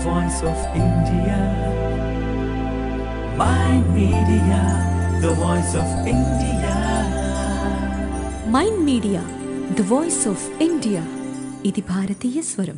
voice of India. My media, the voice of India. Mind media the voice of India ఇది భారతీయ స్వరం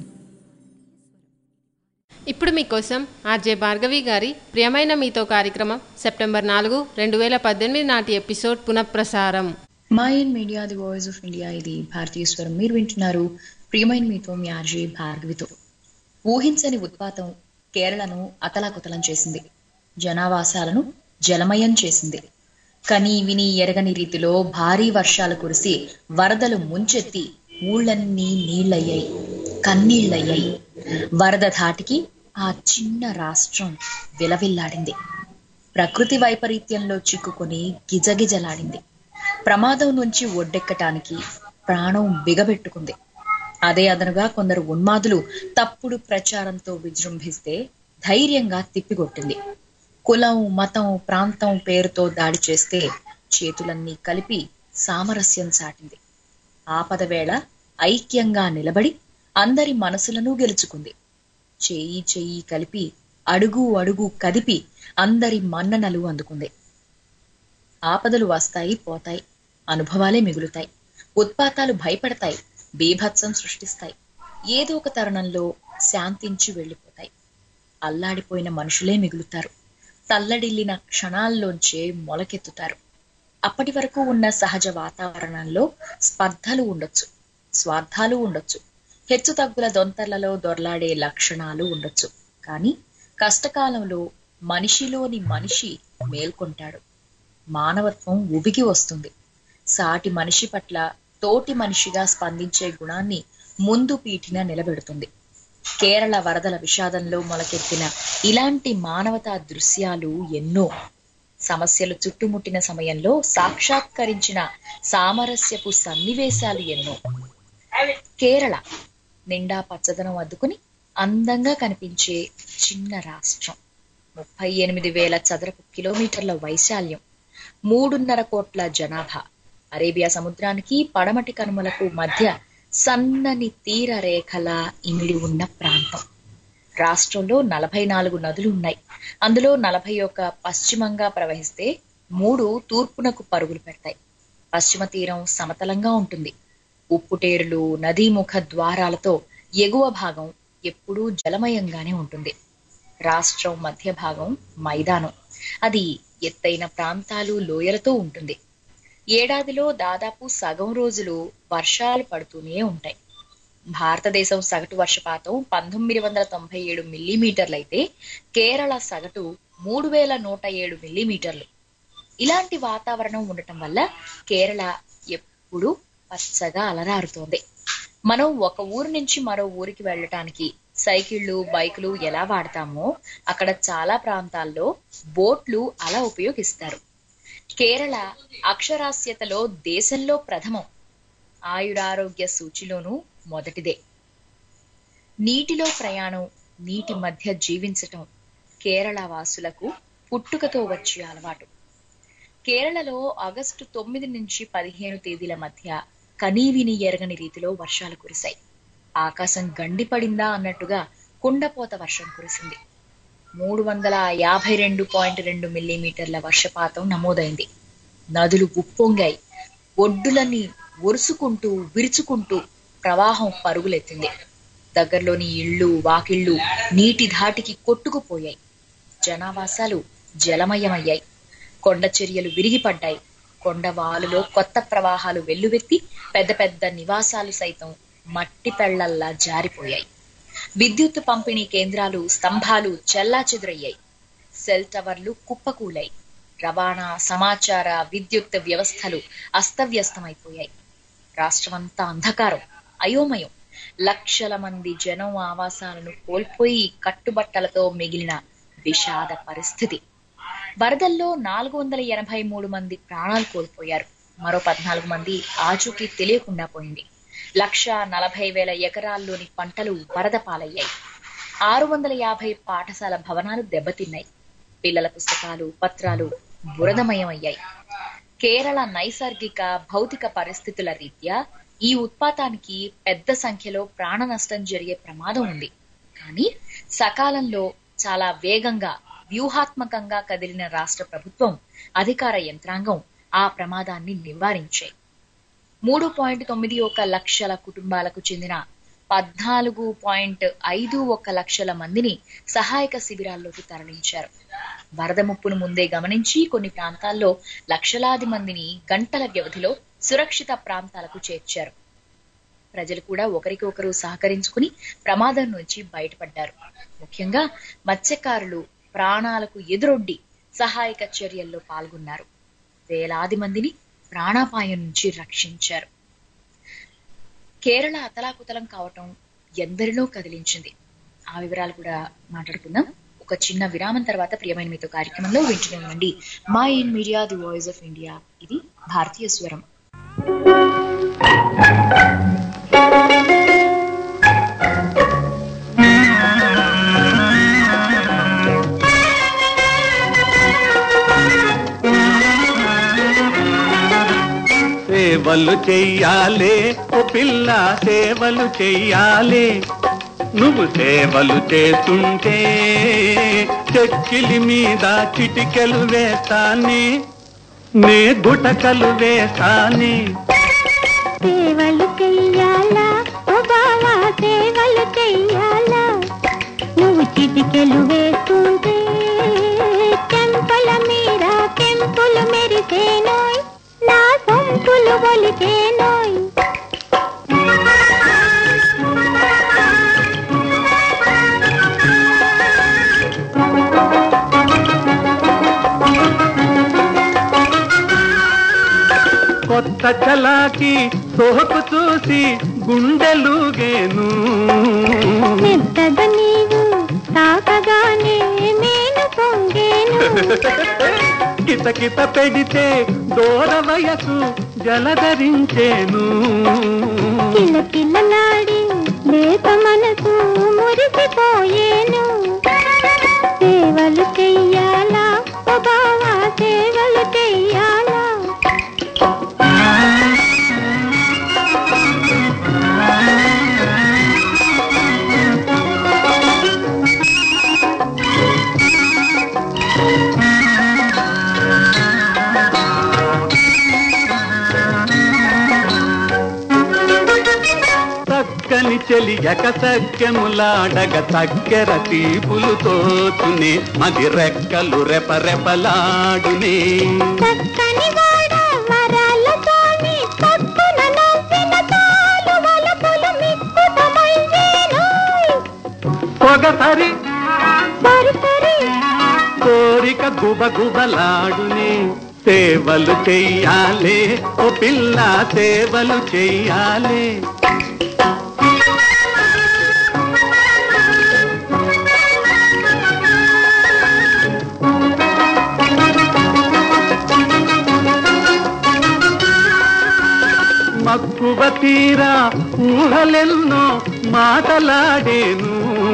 ఇప్పుడు మీకోసం ఆర్జే భార్గవి గారి ప్రియమైన మీతో కార్యక్రమం సెప్టెంబర్ నాలుగు రెండు వేల పద్దెనిమిది నాటి ఎపిసోడ్ పునఃప్రసారం mind media the voice of India ఇది భారతీయ స్వరం మీరు వింటున్నారు ప్రియమైన మీతో మీ ఆర్జే భార్గవితో ఊహించని ఉత్పాతం కేరళను అతలాకుతలం చేసింది జనావాసాలను జలమయం చేసింది కని విని ఎరగని రీతిలో భారీ వర్షాలు కురిసి వరదలు ముంచెత్తి ఊళ్ళన్నీ నీళ్లయ్యాయి కన్నీళ్లయ్యాయి వరద ధాటికి ఆ చిన్న రాష్ట్రం విలవిల్లాడింది ప్రకృతి వైపరీత్యంలో చిక్కుకొని గిజగిజలాడింది ప్రమాదం నుంచి ఒడ్డెక్కటానికి ప్రాణం బిగబెట్టుకుంది అదే అదనుగా కొందరు ఉన్మాదులు తప్పుడు ప్రచారంతో విజృంభిస్తే ధైర్యంగా తిప్పికొట్టింది కులం మతం ప్రాంతం పేరుతో దాడి చేస్తే చేతులన్నీ కలిపి సామరస్యం చాటింది ఆపద వేళ ఐక్యంగా నిలబడి అందరి మనసులను గెలుచుకుంది చెయ్యి చెయ్యి కలిపి అడుగు అడుగు కదిపి అందరి మన్ననలు అందుకుంది ఆపదలు వస్తాయి పోతాయి అనుభవాలే మిగులుతాయి ఉత్పాతాలు భయపడతాయి బీభత్సం సృష్టిస్తాయి ఏదో ఒక తరుణంలో శాంతించి వెళ్ళిపోతాయి అల్లాడిపోయిన మనుషులే మిగులుతారు తల్లడిల్లిన క్షణాల్లోంచే మొలకెత్తుతారు అప్పటి వరకు ఉన్న సహజ వాతావరణంలో స్పర్ధలు ఉండొచ్చు స్వార్థాలు ఉండొచ్చు హెచ్చు తగ్గుల దొంతర్లలో దొర్లాడే లక్షణాలు ఉండొచ్చు కానీ కష్టకాలంలో మనిషిలోని మనిషి మేల్కొంటాడు మానవత్వం ఉబికి వస్తుంది సాటి మనిషి పట్ల తోటి మనిషిగా స్పందించే గుణాన్ని ముందు పీఠిన నిలబెడుతుంది కేరళ వరదల విషాదంలో మొలకెత్తిన ఇలాంటి మానవతా దృశ్యాలు ఎన్నో సమస్యలు చుట్టుముట్టిన సమయంలో సాక్షాత్కరించిన సామరస్యపు సన్నివేశాలు ఎన్నో కేరళ నిండా పచ్చదనం అద్దుకుని అందంగా కనిపించే చిన్న రాష్ట్రం ముప్పై ఎనిమిది వేల చదరపు కిలోమీటర్ల వైశాల్యం మూడున్నర కోట్ల జనాభా అరేబియా సముద్రానికి పడమటి కనుమలకు మధ్య సన్నని తీర రేఖల ఇమిడి ఉన్న ప్రాంతం రాష్ట్రంలో నలభై నాలుగు నదులు ఉన్నాయి అందులో నలభై ఒక పశ్చిమంగా ప్రవహిస్తే మూడు తూర్పునకు పరుగులు పెడతాయి పశ్చిమ తీరం సమతలంగా ఉంటుంది ఉప్పుటేరులు నదీముఖ ద్వారాలతో ఎగువ భాగం ఎప్పుడూ జలమయంగానే ఉంటుంది రాష్ట్రం మధ్య భాగం మైదానం అది ఎత్తైన ప్రాంతాలు లోయలతో ఉంటుంది ఏడాదిలో దాదాపు సగం రోజులు వర్షాలు పడుతూనే ఉంటాయి భారతదేశం సగటు వర్షపాతం పంతొమ్మిది వందల తొంభై ఏడు మిల్లీమీటర్లయితే కేరళ సగటు మూడు వేల నూట ఏడు మిల్లీమీటర్లు ఇలాంటి వాతావరణం ఉండటం వల్ల కేరళ ఎప్పుడూ పచ్చగా అలరారుతోంది మనం ఒక ఊరు నుంచి మరో ఊరికి వెళ్ళటానికి సైకిళ్ళు బైకులు ఎలా వాడతామో అక్కడ చాలా ప్రాంతాల్లో బోట్లు అలా ఉపయోగిస్తారు కేరళ అక్షరాస్యతలో దేశంలో ప్రథమం ఆయురారోగ్య సూచిలోనూ మొదటిదే నీటిలో ప్రయాణం నీటి మధ్య జీవించటం కేరళ వాసులకు పుట్టుకతో వచ్చే అలవాటు కేరళలో ఆగస్టు తొమ్మిది నుంచి పదిహేను తేదీల మధ్య కనీవిని ఎరగని రీతిలో వర్షాలు కురిశాయి ఆకాశం గండిపడిందా అన్నట్టుగా కుండపోత వర్షం కురిసింది మూడు వందల యాభై రెండు పాయింట్ రెండు మిల్లీమీటర్ల వర్షపాతం నమోదైంది నదులు ఉప్పొంగాయి ఒడ్డులని ఒరుసుకుంటూ విరుచుకుంటూ ప్రవాహం పరుగులెత్తింది దగ్గరలోని ఇళ్ళు వాకిళ్ళు నీటి ధాటికి కొట్టుకుపోయాయి జనావాసాలు జలమయమయ్యాయి కొండ చర్యలు విరిగిపడ్డాయి కొండ వాలులో కొత్త ప్రవాహాలు వెల్లువెత్తి పెద్ద పెద్ద నివాసాలు సైతం మట్టి పెళ్లల్లా జారిపోయాయి విద్యుత్ పంపిణీ కేంద్రాలు స్తంభాలు చెల్లాచెదురయ్యాయి సెల్ టవర్లు కుప్పకూలాయి రవాణా సమాచార విద్యుత్ వ్యవస్థలు అస్తవ్యస్తమైపోయాయి రాష్ట్రమంతా అంధకారం అయోమయం లక్షల మంది జనం ఆవాసాలను కోల్పోయి కట్టుబట్టలతో మిగిలిన విషాద పరిస్థితి వరదల్లో నాలుగు వందల ఎనభై మూడు మంది ప్రాణాలు కోల్పోయారు మరో పద్నాలుగు మంది ఆచూకీ తెలియకుండా పోయింది లక్ష నలభై వేల ఎకరాల్లోని పంటలు వరద పాలయ్యాయి ఆరు వందల యాభై పాఠశాల భవనాలు దెబ్బతిన్నాయి పిల్లల పుస్తకాలు పత్రాలు బురదమయమయ్యాయి కేరళ నైసర్గిక భౌతిక పరిస్థితుల రీత్యా ఈ ఉత్పాతానికి పెద్ద సంఖ్యలో ప్రాణ నష్టం జరిగే ప్రమాదం ఉంది కానీ సకాలంలో చాలా వేగంగా వ్యూహాత్మకంగా కదిలిన రాష్ట్ర ప్రభుత్వం అధికార యంత్రాంగం ఆ ప్రమాదాన్ని నివారించాయి మూడు పాయింట్ తొమ్మిది ఒక లక్షల కుటుంబాలకు చెందిన పద్నాలుగు పాయింట్ ఐదు ఒక లక్షల మందిని సహాయక శిబిరాల్లోకి తరలించారు వరద ముప్పును ముందే గమనించి కొన్ని ప్రాంతాల్లో లక్షలాది మందిని గంటల వ్యవధిలో సురక్షిత ప్రాంతాలకు చేర్చారు ప్రజలు కూడా ఒకరికి ఒకరు సహకరించుకుని ప్రమాదం నుంచి బయటపడ్డారు ముఖ్యంగా మత్స్యకారులు ప్రాణాలకు ఎదురొడ్డి సహాయక చర్యల్లో పాల్గొన్నారు వేలాది మందిని ప్రాణాపాయం నుంచి రక్షించారు కేరళ అతలాకుతలం కావటం ఎందరినో కదిలించింది ఆ వివరాలు కూడా మాట్లాడుకుందాం ఒక చిన్న విరామం తర్వాత ప్రియమైన మీతో కార్యక్రమంలో వింటూనే ఉండండి mind media the voice of India ఇది భారతీయ స్వరం సేవలు చెయ్యాలే ఓ పిల్ల సేవలు చెయ్యాలే నువ్వు సేవలు చేస్తుంటే చెక్కిలి మీద చిటికెలు వేస్తానే నే గుటకలు వేస్తానే సేవలు చెయ్యాలా ఓ బావా సేవలు చెయ్యాలా నువ్వు చిటికెలు వేస్తుంటే చెంపల మీద కెంపులు మెరిసేనోయ్ నా సొంపులు ఒలికేనోయ్ కొత్త చలాకి సోకు చూసి గుండెలుగేను మెత్తగా నీవు తాకగానే నేను పొంగేను కితకిత పెడితే దూర వయసు జలధరించేను కిల కిల్లలాడి లేత మనసు మురిసిపోయేను సేవలు చెయ్యాలా ఓ బావా సేవలు చెయ్యాలా చక్కని చెలియక సఖ్యములాడగ చక్కెర తీపులు తోచునే మది రెక్కలు రెపరెపలాడునే చక్కని వాడ వరాలతోని పక్కున నవ్విన తాలు వలపులు మిక్కుతమయ్యేను ఒకసారి సరి సరి కోరిక గుబగుబలాడునే సేవలు చెయ్యాలే ఓ పిల్ల సేవలు చెయ్యాలే మక్కువ తీరా ఊహలెన్నో మాటలాడేను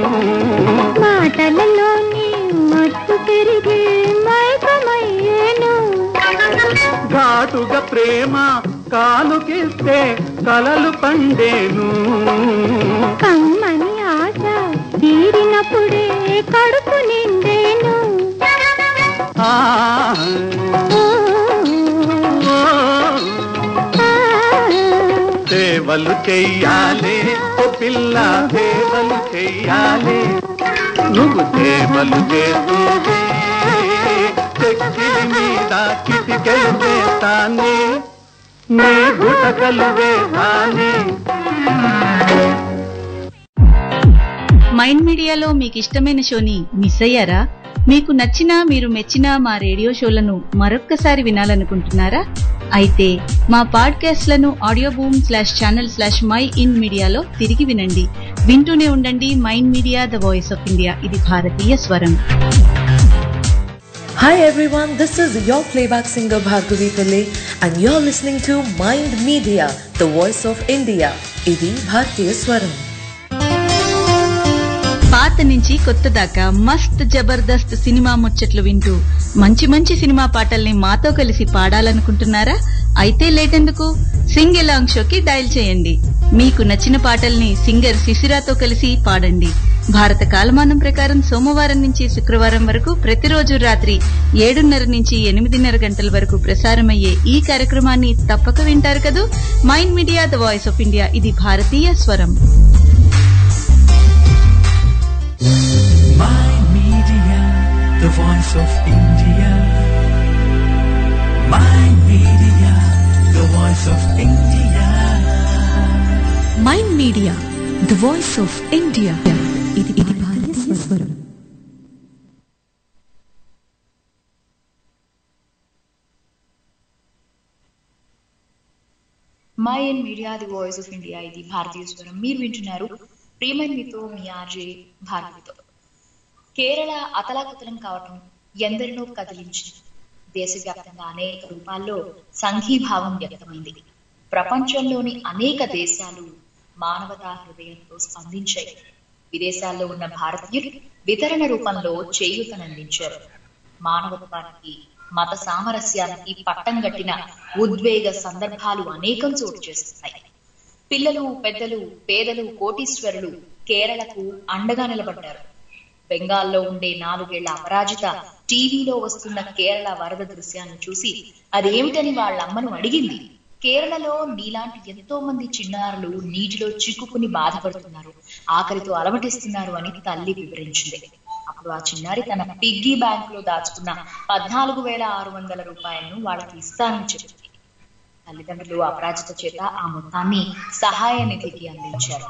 మాటలలోని మత్తు పెరిగి మైకమయ్యేను ఘాటుగా ప్రేమ కానుకిస్తే కలలు పండేను కమ్మని ఆశ తీరినప్పుడే కడుపు నిండేను ఆ, ఓ, ఓ, ఆ, సేవలు చెయ్యాలే ఓ పిల్ల సేవలు చెయ్యాలే నువ్వు సేవలు చేస్తుంటే చెక్కిలి మీద కిటికలు వేస్తానే నీ గుటకలు వేస్తానే మైండ్ మీడియాలో మీకు ఇష్టమైన షోని మిస్ అయ్యారా మీకు నచ్చిన మీరు మెచ్చిన మా రేడియో షోలను మరొక్కసారి వినాలనుకుంటున్నారా అయితే మా పాడ్కాస్ట్లను audio boom slash channel slash mind మీడియాలో తిరిగి వినండి వింటూనే ఉండండి mind media the voice of India ఇది భారతీయ స్వరం Hi everyone, this is your playback singer Bhargavi Pillai and you're listening to Mind Media, the voice of India. ఇది భారతీయ స్వరం పాత నుంచి కొత్త దాకా మస్త్ జబర్దస్త్ సినిమా ముచ్చట్లు వింటూ మంచి మంచి సినిమా పాటల్ని మాతో కలిసి పాడాలనుకుంటున్నారా అయితే లేటెందుకు సింగ్ ఎలాంగ్ షోకి డయల్ చేయండి మీకు నచ్చిన పాటల్ని సింగర్ శిశిరాతో కలిసి పాడండి భారత కాలమానం ప్రకారం సోమవారం నుంచి శుక్రవారం వరకు ప్రతిరోజు రాత్రి ఏడున్నర నుంచి ఎనిమిదిన్నర గంటల వరకు ప్రసారమయ్యే ఈ కార్యక్రమాన్ని తప్పక వింటారు కదూ mind media the voice of India ఇది భారతీయ స్వరం Mind Media, the voice of India. Mind Media, the voice of India. Mind media the voice of India ఇది ఇది భారతీయ స్వరం mind media the voice of India ఇది భారతీయ స్వరం మీరు వింటున్నారు ప్రియమైన మీతో మీ ఆర్జే భారతితో కేరళ అతలాకుతలం కావటం ఎందరినో కదిలించింది దేశవ్యాప్తంగా అనేక రూపాల్లో సంఘీభావం వ్యక్తమైంది ప్రపంచంలోని అనేక దేశాలు మానవతా హృదయంతో స్పందించాయి విదేశాల్లో ఉన్న భారతీయులు వితరణ రూపంలో చేయూతనందించారు మానవత్వానికి మత సామరస్యానికి పట్టం గట్టిన ఉద్వేగ సందర్భాలు అనేకం చోటు చేస్తున్నాయి పిల్లలు పెద్దలు పేదలు కోటీశ్వరులు కేరళకు అండగా నిలబడ్డారు బెంగాల్లో ఉండే నాలుగేళ్ల అపరాజిత టీవీలో వస్తున్న కేరళ వరద దృశ్యాన్ని చూసి అదేమిటని వాళ్ళ అమ్మను అడిగింది కేరళలో నీలాంటి ఎంతో మంది చిన్నారులు నీటిలో చిక్కుకుని బాధపడుతున్నారు ఆకలితో అలమటిస్తున్నారు అని తల్లి వివరించింది అప్పుడు ఆ చిన్నారి తన పిగ్గీ బ్యాంక్ లో దాచుకున్న పద్నాలుగు వేల ఆరు వందల రూపాయలను వాళ్ళకి ఇస్తానని చెప్పింది తల్లిదండ్రులు అపరాజిత చేత ఆ మొత్తాన్ని సహాయ నిధికి అందించారు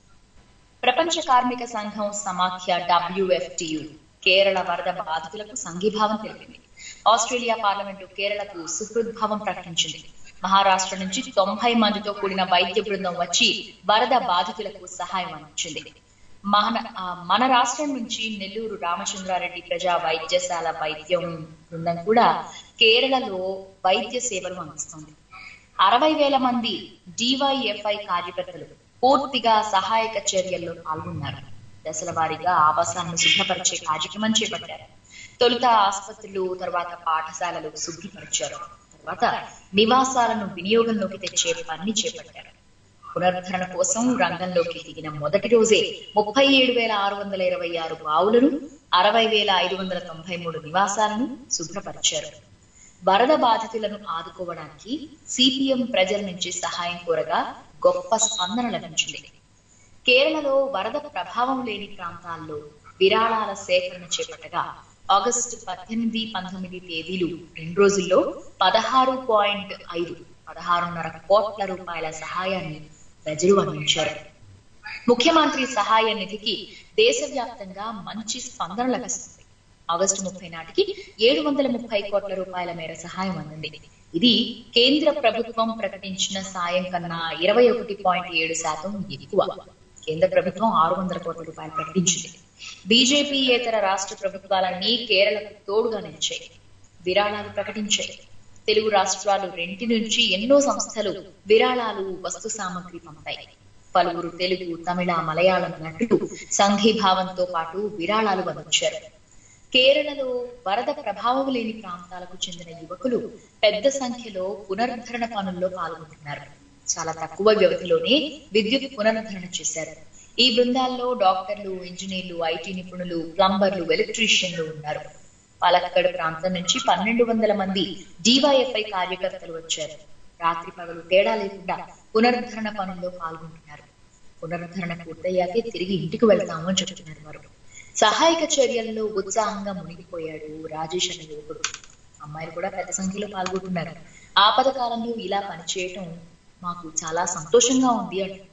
ప్రపంచ కార్మిక సంఘం సమాఖ్య డబ్ల్యూఎఫ్టియు కేరళ వరద బాధితులకు సంఘీభావం తెలిపింది ఆస్ట్రేలియా పార్లమెంటు కేరళకు సుహృద్భావం ప్రకటించింది మహారాష్ట్ర నుంచి తొంభై మందితో కూడిన వైద్య బృందం వచ్చి వరద బాధితులకు సహాయం అందించింది మన ఆ, మన రాష్ట్రం నుంచి నెల్లూరు రామచంద్రారెడ్డి ప్రజా వైద్యశాల వైద్యం బృందం కూడా కేరళలో వైద్య సేవలు అందిస్తోంది అరవై వేల మంది డివైఎఫ్ఐ కార్యకర్తలు పూర్తిగా సహాయక చర్యల్లో పాల్గొన్నారు దశల వారీగా ఆవాసాలను శుభ్రపరిచే కార్యక్రమం చేపట్టారు తొలుత ఆసుపత్రులు తర్వాత పాఠశాలలు శుభ్రపరిచారు తర్వాత నివాసాలను వినియోగంలోకి తెచ్చే పని చేపట్టారు పునరుద్ధరణ కోసం రంగంలోకి దిగిన మొదటి రోజే ముప్పై ఏడు వేల ఆరు వందల ఇరవై ఆరు బావులను అరవై వేల ఐదు వందల తొంభై మూడు నివాసాలను శుభ్రపరిచారు వరద బాధితులను ఆదుకోవడానికి సిపిఎం ప్రజల నుంచి సహాయం కోరగా గొప్ప స్పందన లభించింది కేరళలో వరద ప్రభావం లేని ప్రాంతాల్లో విరాళాల సేకరణ చేపట్టగా ఆగస్టు పద్దెనిమిది పంతొమ్మిది తేదీలు రెండు రోజుల్లో పదహారు పాయింట్ ఐదు పదహారున్నర కోట్ల రూపాయల సహాయాన్ని ప్రజలు అందించారు ముఖ్యమంత్రి సహాయ నిధికి దేశవ్యాప్తంగా మంచి స్పందన లభిస్తుంది ఆగస్టు ముప్పై నాటికి ఏడు వందల ముప్పై కోట్ల రూపాయల మేర సహాయం అందింది ఇది కేంద్ర ప్రభుత్వం ప్రకటించిన సాయం కన్నా ఇరవై ఒకటి పాయింట్ ఏడు శాతం ఎక్కువ కేంద్ర ప్రభుత్వం ఆరు వందల కోట్ల రూపాయలు ప్రకటించింది బీజేపీ ఇతర రాష్ట్ర ప్రభుత్వాలన్నీ కేరళకు తోడుగా నిలిచాయి విరాళాలు ప్రకటించాయి తెలుగు రాష్ట్రాలు రెంటి నుంచి ఎన్నో సంస్థలు విరాళాలు వస్తు సామగ్రి పంపాయి పలువురు తెలుగు తమిళ మలయాళం నటులు సంఘీభావంతో పాటు విరాళాలు అందించారు కేరళలో వరద ప్రభావం లేని ప్రాంతాలకు చెందిన యువకులు పెద్ద సంఖ్యలో పునరుద్ధరణ పనుల్లో పాల్గొంటున్నారు చాలా తక్కువ వ్యవధిలోనే విద్యుత్ పునరుద్ధరణ చేశారు ఈ బృందాల్లో డాక్టర్లు ఇంజనీర్లు ఐటీ నిపుణులు ప్లంబర్లు ఎలక్ట్రీషియన్లు ఉన్నారు పాలక్కడ్ ప్రాంతం నుంచి పన్నెండు వందల మంది డివైఎఫ్ఐ కార్యకర్తలు వచ్చారు రాత్రి పగలు తేడా లేకుండా పునరుద్ధరణ పనుల్లో పాల్గొంటున్నారు పునరుద్ధరణ పూర్తయ్యాకే తిరిగి ఇంటికి వెళ్తాము అని చెప్తున్నారు వారు సహాయక చర్యల్లో ఉత్సాహంగా మునిగిపోయాడు రాజేష్ అనే యువకుడు అమ్మాయిలు కూడా పెద్ద సంఖ్యలో పాల్గొంటున్నారు ఆపద కాలంలో ఇలా పనిచేయటం మాకు చాలా సంతోషంగా ఉంది అంటున్నారు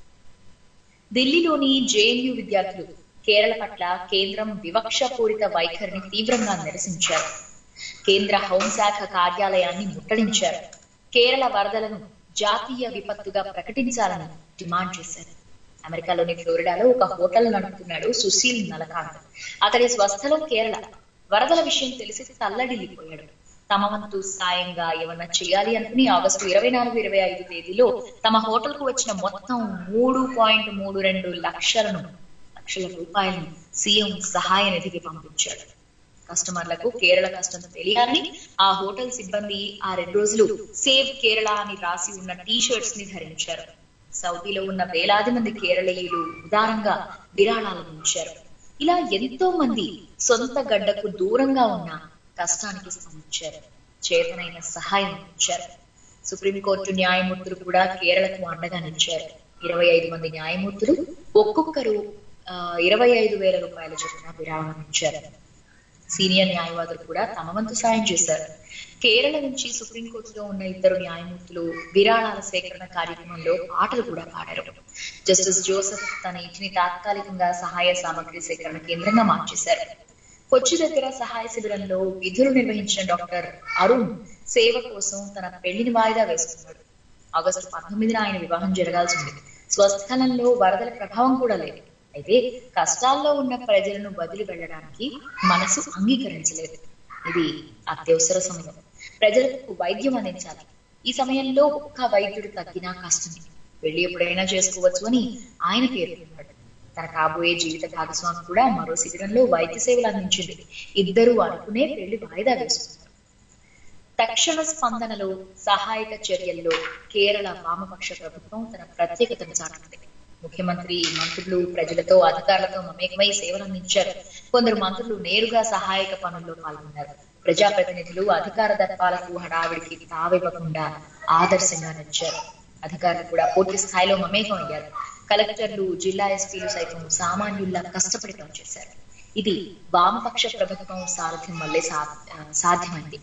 ఢిల్లీలోని జేఎన్యూ విద్యార్థులు కేరళ పట్ల కేంద్రం వివక్షపూరిత వైఖరిని తీవ్రంగా నిరసించారు కేంద్ర హోంశాఖ కార్యాలయాన్ని ముట్టడించారు కేరళ వరదలను జాతీయ విపత్తుగా ప్రకటించాలని డిమాండ్ చేశారు అమెరికాలోని ఫ్లోరిడాలో ఒక హోటల్ నడుపుతున్నాడు సుశీల్ నలకాంత్ అతడి స్వస్థలం కేరళ వరదల విషయం తెలిసి తల్లడిల్లిపోయాడు తమ వంతు సాయంగా ఏమన్నా చేయాలి అనుకుని ఆగస్టు ఇరవై నాలుగు ఇరవై ఐదు తేదీలో తమ హోటల్ కు వచ్చిన మొత్తం మూడు పాయింట్ మూడు రెండు లక్షలను లక్షల రూపాయలను సీఎం సహాయ నిధికి పంపించాడు కస్టమర్లకు కేరళ కష్టం తెలియాలని ఆ హోటల్ సిబ్బంది ఆ రెండు రోజులు సేవ్ కేరళ అని రాసి ఉన్న టీ షర్ట్స్ ని ధరించారు సౌదీలో ఉన్న వేలాది మంది కేరళీయులు ఉదారంగా విరాళాలను ఉంచారు ఇలా ఎంతో మంది సొంత గడ్డకు దూరంగా ఉన్న కష్టానికి స్పందించారు చేతనైన సహాయం ఇచ్చారు సుప్రీంకోర్టు న్యాయమూర్తులు కూడా కేరళకు అండగా నిలిచారు ఇరవై ఐదు మంది న్యాయమూర్తులు ఒక్కొక్కరు ఆ, ఇరవై ఐదు వేల రూపాయల చొప్పున విరాళం ఇచ్చారు సీనియర్ న్యాయవాదులు కూడా తమ వంతు సాయం చేశారు కేరళ నుంచి సుప్రీంకోర్టులో ఉన్న ఇద్దరు న్యాయమూర్తులు విరాళాల సేకరణ కార్యక్రమంలో పాటలు కూడా పాడారు జస్టిస్ జోసెఫ్ తన ఇంటిని తాత్కాలికంగా సహాయ సామగ్రి సేకరణ కేంద్రంగా మార్చేశారు కొచ్చి దగ్గర సహాయ శిబిరంలో విధులు నిర్వహించిన డాక్టర్ అరుణ్ సేవ కోసం తన పెళ్లిని వాయిదా వేసుకున్నాడు ఆగస్టు పంతొమ్మిదిన ఆయన వివాహం జరగాల్సింది స్వస్థలంలో వరదల ప్రభావం కూడా లేదు అయితే కష్టాల్లో ఉన్న ప్రజలను వదిలి వెళ్ళడానికి మనసు అంగీకరించలేదు ఇది అత్యవసర సమయం ప్రజలకు వైద్యం అందించాలి ఈ సమయంలో ఒక్క వైద్యుడు తగ్గినా కష్టమే పెళ్లి ఎప్పుడైనా చేసుకోవచ్చు అని ఆయన పేర్కొన్నాడు తన కాబోయే జీవిత భాగస్వామి కూడా మరో శిబిరంలో వైద్య సేవలు అందించింది ఇద్దరు అనుకునే పెళ్లి వాయిదా వేసుకున్నారు తక్షణ స్పందనలో సహాయక చర్యల్లో కేరళ వామపక్ష ప్రభుత్వం తన ప్రత్యేకతను చాటుకుంది ముఖ్యమంత్రి మంత్రులు ప్రజలతో అధికారులతో మమేకమై సేవలు అందించారు కొందరు మంత్రులు నేరుగా సహాయక పనుల్లో పాల్గొన్నారు ప్రజాప్రతినిధులు అధికార దర్పాలకు హడావిడికి తావివ్వకుండా ఆదర్శంగా నిలిచారు అధికారులు కూడా పూర్తి స్థాయిలో మమేకం అయ్యారు కలెక్టర్లు జిల్లా ఎస్పీలు సైతం సామాన్యుల్లా కష్టపడి పనిచేశారు ఇది వామపక్ష ప్రభుత్వం సారథ్యం వల్లే సా- ఆ, సాధ్యమైంది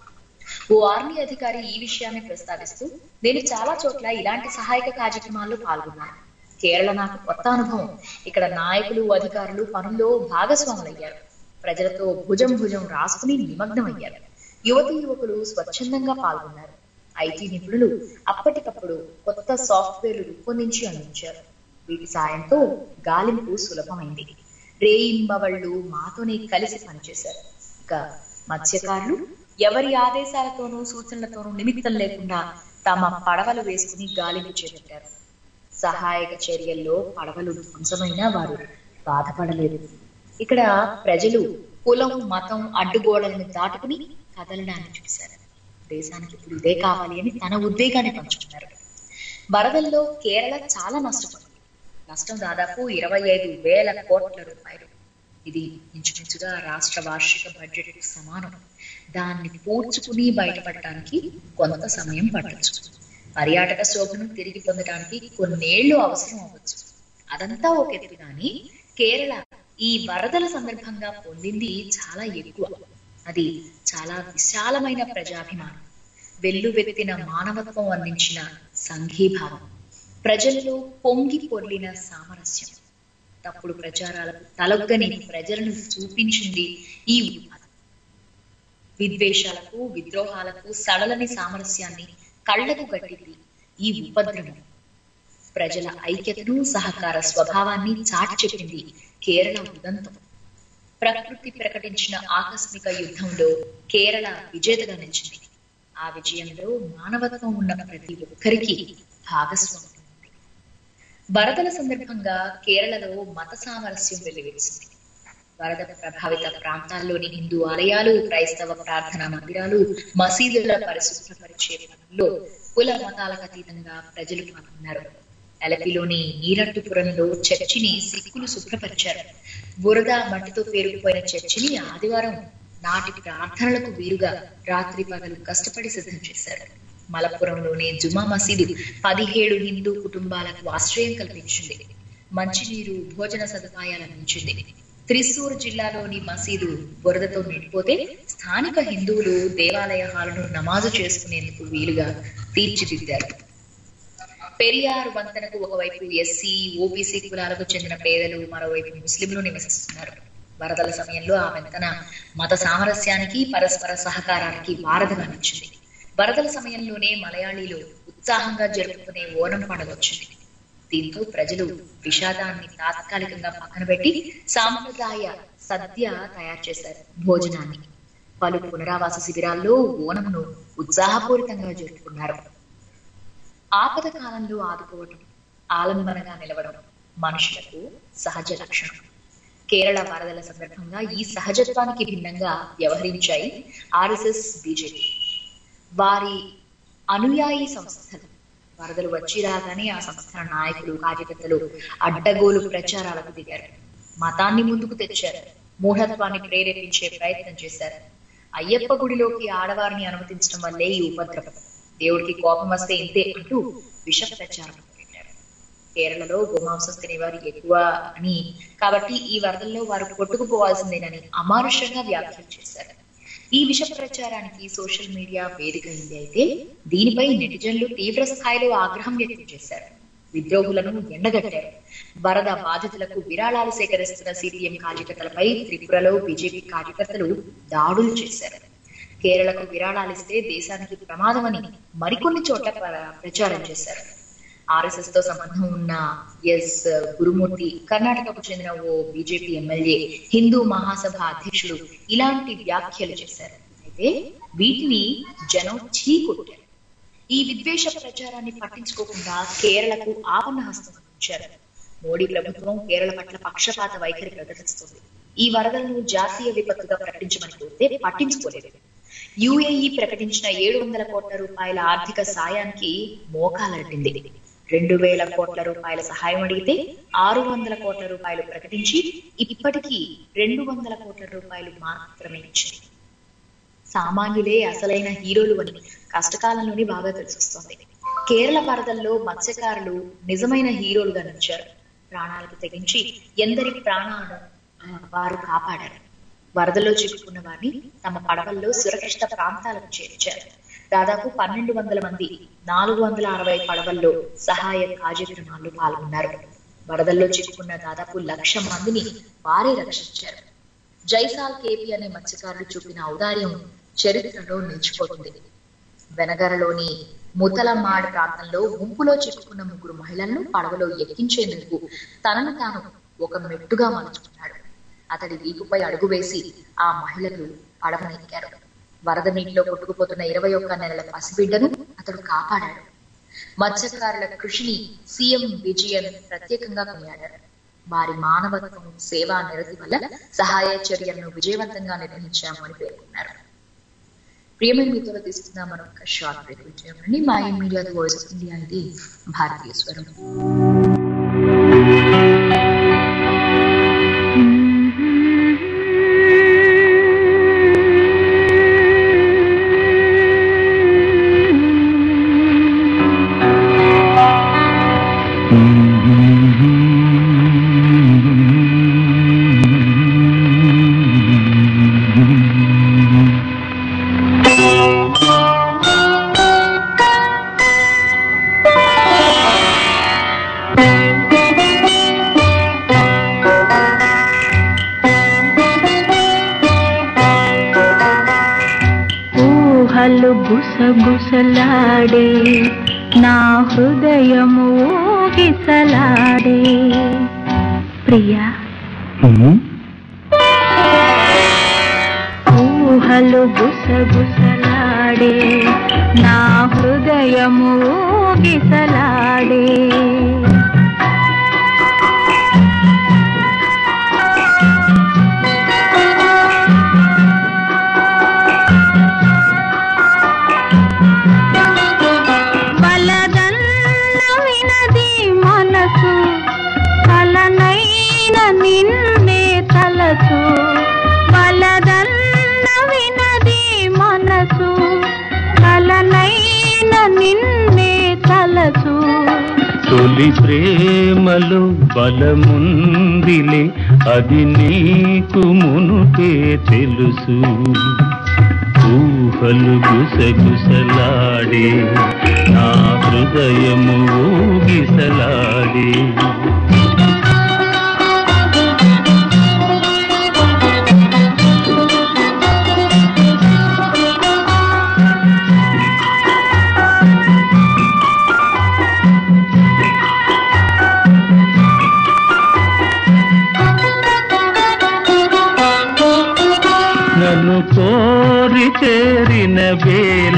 ఓ ఆర్మీ అధికారి ఈ విషయాన్ని ప్రస్తావిస్తూ నేను చాలా చోట్ల ఇలాంటి సహాయక కార్యక్రమాల్లో పాల్గొన్నాను కేరళ నాకు కొత్త అనుభవం ఇక్కడ నాయకులు అధికారులు పనుల్లో భాగస్వాములయ్యారు ప్రజలతో భుజం భుజం రాసుకుని నిమగ్నమయ్యారు యువతి యువకులు స్వచ్ఛందంగా పాల్గొన్నారు ఐటీ నిపుణులు అప్పటికప్పుడు కొత్త సాఫ్ట్వేర్లు రూపొందించి అందించారు వీటి సాయంతో గాలింపు సులభమైంది రేయింబవళ్ళు మాతోనే కలిసి పనిచేశారు ఇక మత్స్యకారులు ఎవరి ఆదేశాలతోనూ సూచనలతోనూ నిమిత్తం లేకుండా తమ పడవలు వేసుకుని గాలింపు చేపట్టారు సహాయక చర్యల్లో పడవలు ధ్వంసమైన వారు బాధపడలేదు ఇక్కడ ప్రజలు కులం మతం అడ్డుగోడలను దాటుకుని కదలడాన్ని చూశారు దేశానికి ఇప్పుడు ఇదే కావాలి అని తన ఉద్వేగాన్ని పంచుకున్నారు వరదల్లో కేరళ చాలా నష్టపోయింది నష్టం దాదాపు ఇరవై ఐదు వేల కోట్ల రూపాయలు ఇది ఇంచుమించుగా రాష్ట్ర వార్షిక బడ్జెట్ కు సమానం దాన్ని పూడ్చుకుని బయటపడటానికి కొంత సమయం పట్టొచ్చు పర్యాటక శోభను తిరిగి పొందడానికి కొన్నేళ్లు అవసరం అవ్వచ్చు అదంతా ఒక ఎత్తు కానీ కేరళ ఈ వరదల సందర్భంగా పొందింది చాలా ఎక్కువ అది చాలా విశాలమైన ప్రజాభిమానం వెల్లువెత్తిన మానవత్వం అందించిన సంఘీభావం ప్రజలలో పొంగి పొర్లిన సామరస్యం తప్పుడు ప్రచారాలకు తలొగ్గని ప్రజలను చూపించింది ఈ ఉపాధి విద్వేషాలకు విద్రోహాలకు సడలని సామరస్యాన్ని కళ్లకు కట్టింది ఈ ఉపద్రవం ప్రజల ఐక్యతను సహకార స్వభావాన్ని చాటి చెప్పింది కేరళ ఉదంతం ప్రకృతి ప్రకటించిన ఆకస్మిక యుద్ధంలో కేరళ విజేతగా నిలిచింది ఆ విజయంలో మానవత్వం ఉన్న ప్రతి ఒక్కరికి భాగస్వామ్యం ఉంది వరదల సందర్భంగా కేరళలో మత సామరస్యం వెల్లివిరిసింది వరద ప్రభావిత ప్రాంతాల్లోని హిందూ ఆలయాలు క్రైస్తవ ప్రార్థనా మందిరాలు మసీదుల పరిశుభ్రపరిచే పనుల్లో కుల మతాలకు అతీతంగా ప్రజలు పాల్గొన్నారు అలపిలోని నీరట్టుపురంలో చర్చిని సిక్కులు శుభ్రపరిచారు బురద మట్టితో పేరుకుపోయిన చర్చిని ఆదివారం నాటి ప్రార్థనలకు వీలుగా రాత్రి పగలు కష్టపడి సిద్ధం చేశారు మలప్పురంలోని జుమా మసీదు పదిహేడు హిందూ కుటుంబాలకు ఆశ్రయం కల్పించింది మంచినీరు భోజన సదుపాయాలు అందించింది త్రిశూర్ జిల్లాలోని మసీదు బురదతో నిండిపోతే స్థానిక హిందువులు దేవాలయ హాలను నమాజు చేసుకునేందుకు వీలుగా తీర్చిదిద్దారు పెరియార్ వంతెనకు ఒకవైపు ఎస్సీ ఓబీసీ కులాలకు చెందిన పేదలు మరోవైపు ముస్లింలు నివసిస్తున్నారు వరదల సమయంలో ఆ వంతెన మత సామరస్యానికి పరస్పర సహకారానికి వారధిగా నిలిచింది వరదల సమయంలోనే మలయాళీలు ఉత్సాహంగా జరుపుకునే ఓనం పండుగ వచ్చింది దీంతో ప్రజలు విషాదాన్ని తాత్కాలికంగా పక్కన పెట్టి సాంప్రదాయ సద్య తయారు చేశారు భోజనాన్ని పలు పునరావాస శిబిరాల్లో ఓనంను ఉత్సాహపూరితంగా జరుపుకున్నారు ఆపద కాలంలో ఆదుకోవటం ఆలంబనగా నిలవడం మనుషులకు సహజ లక్షణం కేరళ వరదల సందర్భంగా ఈ సహజత్వానికి భిన్నంగా వ్యవహరించాయి ఆర్ఎస్ఎస్ బీజేపీ వారి అనుయాయి సంస్థలు వరదలు వచ్చి రాగానే ఆ సంస్థల నాయకులు కార్యకర్తలు అడ్డగోలు ప్రచారాలకు దిగారు మతాన్ని ముందుకు తెచ్చారు మూఢత్వాన్ని ప్రేరేపించే ప్రయత్నం చేశారు అయ్యప్ప గుడిలోకి ఆడవారిని అనుమతించడం వల్లే ఈ ఉపద్రవం దేవుడికి కోపం వస్తే ఇంతే అంటూ విష ప్రచారం పెట్టారు కేరళలో గోమాంసం తినేవారు ఎక్కువ అని కాబట్టి ఈ వరదల్లో వారు కొట్టుకుపోవాల్సిందేనని అమానుషంగా వ్యాఖ్యలు చేశారు ఈ విష ప్రచారానికి సోషల్ మీడియా వేదిక అయింది అయితే దీనిపై నెటిజన్లు తీవ్ర స్థాయిలో ఆగ్రహం వ్యక్తం చేశారు విద్రోహులను ఎండగట్టారు వరద బాధితులకు విరాళాలు సేకరిస్తున్న సిపిఎం కార్యకర్తలపై త్రిపురలో బీజేపీ కార్యకర్తలు దాడులు చేశారు కేరళకు విరాళాలిస్తే దేశానికి ప్రమాదమని మరికొన్ని చోట్ల ప్ర- ప్రచారం చేశారు ఆర్ఎస్ఎస్ తో సంబంధం ఉన్న ఎస్ గురుమూర్తి కర్ణాటకకు చెందిన ఓ బీజేపీ ఎమ్మెల్యే హిందూ మహాసభ అధ్యక్షుడు ఇలాంటి వ్యాఖ్యలు చేశారు అయితే వీటిని జనం చీకొట్టారు ఈ విద్వేష ప్రచారాన్ని పట్టించుకోకుండా కేరళకు ఆపన్న హస్తం అందించారు మోడీ ప్రభుత్వం కేరళ పట్ల పక్షపాత వైఖరి ప్రదర్శిస్తుంది ఈ వరదలను జాతీయ విపత్తుగా ప్రకటించమని కోరితే పట్టించుకోలేదు యుఏఈ ప్రకటించిన ఏడు వందల కోట్ల రూపాయల ఆర్థిక సాయానికి మోకాలడ్డింది రెండు వేల కోట్ల రూపాయల సహాయం అడిగితే ఆరు వందల కోట్ల రూపాయలు ప్రకటించి ఇప్పటికీ రెండు వందల కోట్ల రూపాయలు మాత్రమే ఇచ్చింది సామాన్యులే అసలైన హీరోలు అని కష్టకాలంలోనే బాగా తెలిసొస్తోంది కేరళ వరదల్లో మత్స్యకారులు నిజమైన హీరోలుగా నిలిచారు ప్రాణాలకు తెగించి ఎందరి ప్రాణాలను ఆ, వారు కాపాడారు వరదల్లో చిక్కుకున్న వారిని తమ పడవల్లో సురక్షిత ప్రాంతాలకు చేర్చారు దాదాపు పన్నెండు వందల మంది నాలుగు వందల అరవై పడవల్లో సహాయ కార్యక్రమాల్లో పాల్గొన్నారు వరదల్లో చిక్కుకున్న దాదాపు లక్ష మందిని వారే రక్షించారు జైసాల్ కేపీ అనే మత్స్యకారులు చూపిన ఔదార్యం చరిత్రలో నిలిచిపోతుంది వెనగరలోని ముతలమాడ్ ప్రాంతంలో గుంపులో చిక్కుకున్న ముగ్గురు మహిళలను పడవలో ఎక్కించేందుకు తనను తాను ఒక మెట్టుగా మలుచుకున్నాడు అతడి వీపుపై అడుగు వేసి ఆ మహిళలు పడవనెక్కారు వరద నీటిలో కొట్టుకుపోతున్న ఇరవై ఒక్క నెలల పసిబిడ్డను అతడు కాపాడాడు మత్స్యకారుల కృషిని సీఎం విజయన్ ప్రత్యేకంగా కొనియాడారు వారి మానవత్వం సేవా నిరతి వల్ల సహాయ చర్యలను విజయవంతంగా నిర్వహించాము అని పేర్కొన్నారు ప్రియమైన మీతో తీసుకుందాం మనం ఒక షార్ట్ బ్రేక్ విజయండి మా మీడియా వాయిస్ ఆఫ్ ఇండియా ఇది భారతీయ స్వరం ఊహలు గుసగుసలాడే నా హృదయము ఊగిసలాడే ప్రియా ఊహలు గుసగుసలాడే నా హృదయము ఊగిసలాడే వలదన్న వినది మనసు కలనైన నిన్నే తలసు వలదన్న వినది మనసు కలనైన నిన్నే తలసు తొలి ప్రేమలో బలముందిలే అది నీకు మునుపే తెలుసు ఊహలు గుసగుసలాడే నా హృదయము ఊగిసలాడే నన్ను కోరి చేరిన వేళ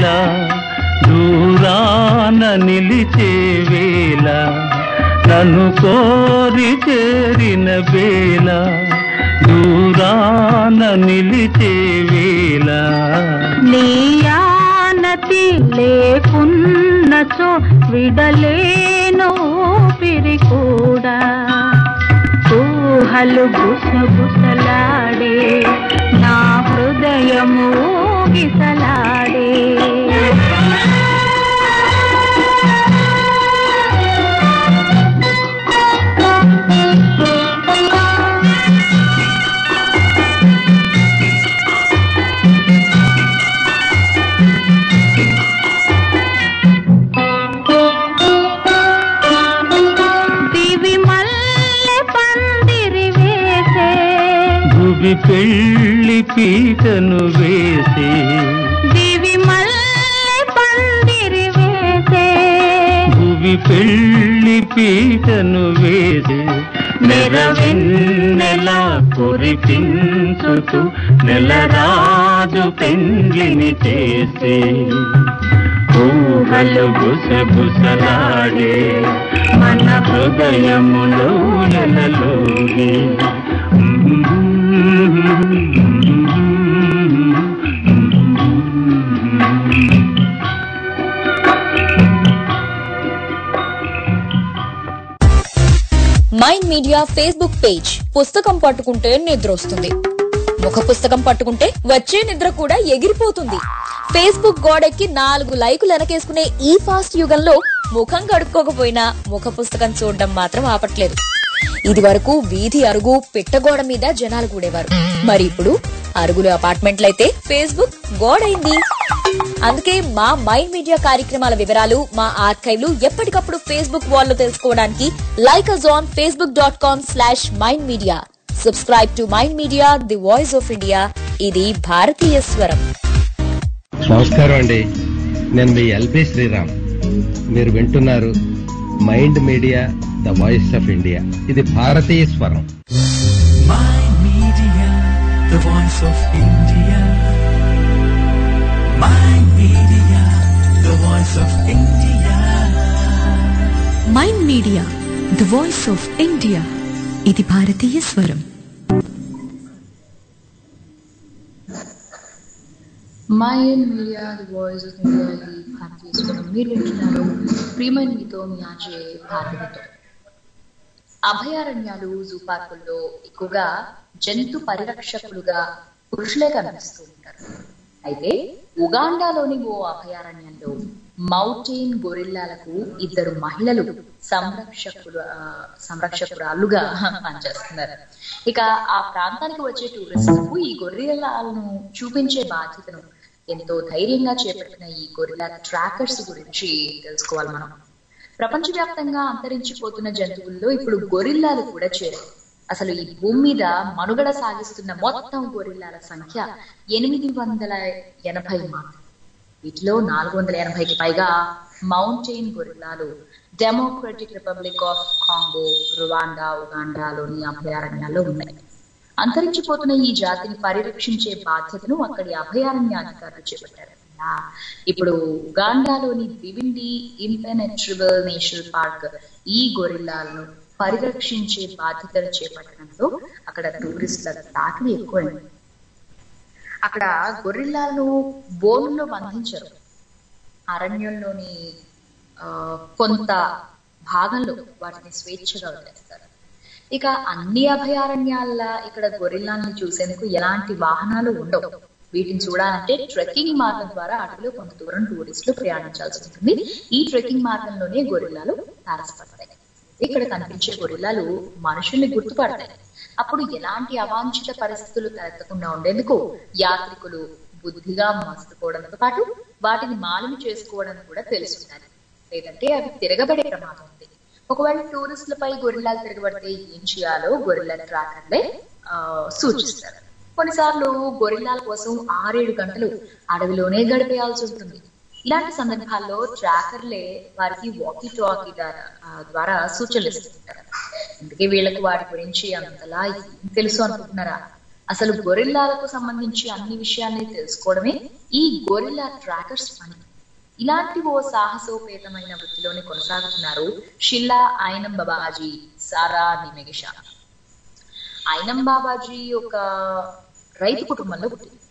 దూరాన నిలిచే వేళ నన్ను కోరి చేరిన వేళ దూరాన నిలిచే వేళ నీ ఆనతి లేకున్న మనసు విడలేను ఊపిరి కూడా ఊహలు గుసగుసలాడే నా హృదయము ఊగిసలాడే దివి మల్లె పందిరి వేసే భువి పెళ్లి పీటను వేసి దివి మల్లె పందిరి వేసే భువి పెళ్లి పీటను వేసి నెరవెన్నెల కురిపించుతూ నెలరాజు పెండ్లిని చేసి ఊహలు గుసగుసలాడే మన హృదయములో నెలలోగి మైండ్ మీడియా ఫేస్బుక్ పేజ్ పుస్తకం పట్టుకుంటే నిద్ర వస్తుంది ముఖ పుస్తకం పట్టుకుంటే వచ్చే నిద్ర కూడా ఎగిరిపోతుంది ఫేస్బుక్ గోడెక్కి నాలుగు లైకులు వెనకేసుకునే ఈ ఫాస్ట్ యుగంలో ముఖం కడుక్కోకపోయినా ముఖ పుస్తకం చూడడం మాత్రం ఆపట్లేదు ఇది వరకు వీధి అరుగు పిట్టగోడ మీద జనాలు కూడేవారు మరి ఇప్పుడు అరుగులు అపార్ట్మెంట్లయితే ఫేస్బుక్ గోడైంది అందుకే మా మైండ్ మీడియా కార్యక్రమాల వివరాలు మా ఆర్కైవ్లు ఎప్పటికప్పుడు ఫేస్బుక్ వాల్ లో తెలుసుకోవడానికి like us on Facebook dot com slash mind media subscribe to mind media the voice of India ఇది భారతీయ స్వరం నమస్కారం అండి నేను మీ ఎల్బి శ్రీరామ్ మీరు వింటున్నారు mind media the voice of India ఇది భారతీయ స్వరం Mind Media, the voice of India. Mind Media, the voice of India. Mind media the voice of India ఇది భారతీయ స్వరం mind media the voice of India ఇది భారతీయ స్వరం మీరు వింటున్నారు ప్రియమైన మీతో మీ ఆచే భారతీయతో అభయారణ్యాలు జూ పార్కుల్లో ఎక్కువగా జంతు పరిరక్షకులుగా పురుషులే కనిపిస్తూ ఉంటారు అయితే ఉగాండాలోని ఓ అభయారణ్యంలో మౌంటైన్ గొరిల్లాలకు ఇద్దరు మహిళలు సంరక్షకులు ఆ, సంరక్షకురాలుగా పనిచేస్తున్నారు ఇక ఆ ప్రాంతానికి వచ్చే టూరిస్టులకు ఈ గొర్రెలను చూపించే బాధ్యతను ఎంతో ధైర్యంగా చేపట్టిన ఈ గొరిల్లా ట్రాకర్స్ గురించి తెలుసుకోవాలి మనం ప్రపంచవ్యాప్తంగా అంతరించిపోతున్న జంతువుల్లో ఇప్పుడు గొరిల్లాలు కూడా చేరాయి అసలు ఈ భూమి మీద మనుగడ సాగిస్తున్న మొత్తం గొరిల్లాల సంఖ్య ఎనిమిది వందల ఎనభై మాత్రం వీటిలో నాలుగు వందల ఎనభైకి పైగా మౌంటైన్ గొరిల్లాలు democratic republic of Congo Rwanda ఉగాండాలోని అభయారణ్యాల్లో ఉన్నాయి అంతరించిపోతున్న ఈ జాతిని పరిరక్షించే బాధ్యతను అక్కడి అభయారణ్య అధికారులు చేపట్టారు ఇలా ఇప్పుడు ఉగాండాలోని దివిండి ఇంపెనెట్రబుల్ నేషనల్ పార్క్ ఈ గొరిల్లాలను పరిరక్షించే బాధ్యతలు చేపట్టడంతో అక్కడ టూరిస్టుల తాకిడి ఎక్కువైంది అక్కడ గొరిల్లాలను బోనుల్లో బంధించరు అరణ్యంలోని ఆ, కొంత భాగంలో వాటిని స్వేచ్ఛగా వదిలేస్తారు ఇక అన్ని అభయారణ్యాల ఇక్కడ గొరిల్లాల్ని చూసేందుకు ఎలాంటి వాహనాలు ఉండవు వీటిని చూడాలంటే ట్రెక్కింగ్ మార్గం ద్వారా అడవిలో కొంత దూరం టూరిస్టులు ప్రయాణించాల్సి ఉంటుంది ఈ ట్రెక్కింగ్ మార్గంలోనే గొరిల్లాలు తారసపడతాయి ఇక్కడ కనిపించే గొరిల్లాలు మనుషుల్ని గుర్తుపడతాయి అప్పుడు ఎలాంటి అవాంఛిత పరిస్థితులు తలెత్తకుండా ఉండేందుకు యాత్రికులు బుద్ధిగా మోసపోవడంతో పాటు వాటిని మాలిమి చేసుకోవడం కూడా తెలుసుండాలి లేదంటే అవి తిరగబడే ప్రమాదం ఉంది ఒకవేళ టూరిస్టులపై గొరిల్లాలు తిరగబడితే ఏం చేయాలో గొరిల్లా ట్రాకర్లే ఆ, సూచిస్తారు కొన్నిసార్లు గొరిల్లాల కోసం ఆరేడు గంటలు అడవిలోనే గడిపేయాల్సి ఉంటుంది ఇలాంటి సందర్భాల్లో ట్రాకర్లే వారికి వాకీ టాకీ ద్వారా ఆ, ద్వారా సూచనలు ఇస్తుంటారు అందుకే వీళ్ళకి వాటి గురించి అంతలా ఏం తెలుసు అనుకుంటున్నారా అసలు గొరిల్లాలకు సంబంధించి అన్ని విషయాల్ని తెలుసుకోవడమే ఈ గొరిల్లా ట్రాకర్స్ పని ఇలాంటి ఓ సాహసోపేతమైన వృత్తిలోనే కొనసాగుతున్నారు షిల్లా ఐనం బాబాజీ సారా నిమెగిషా ఐనం బాబాజీ ఒక రైతు కుటుంబంలో పుట్టింది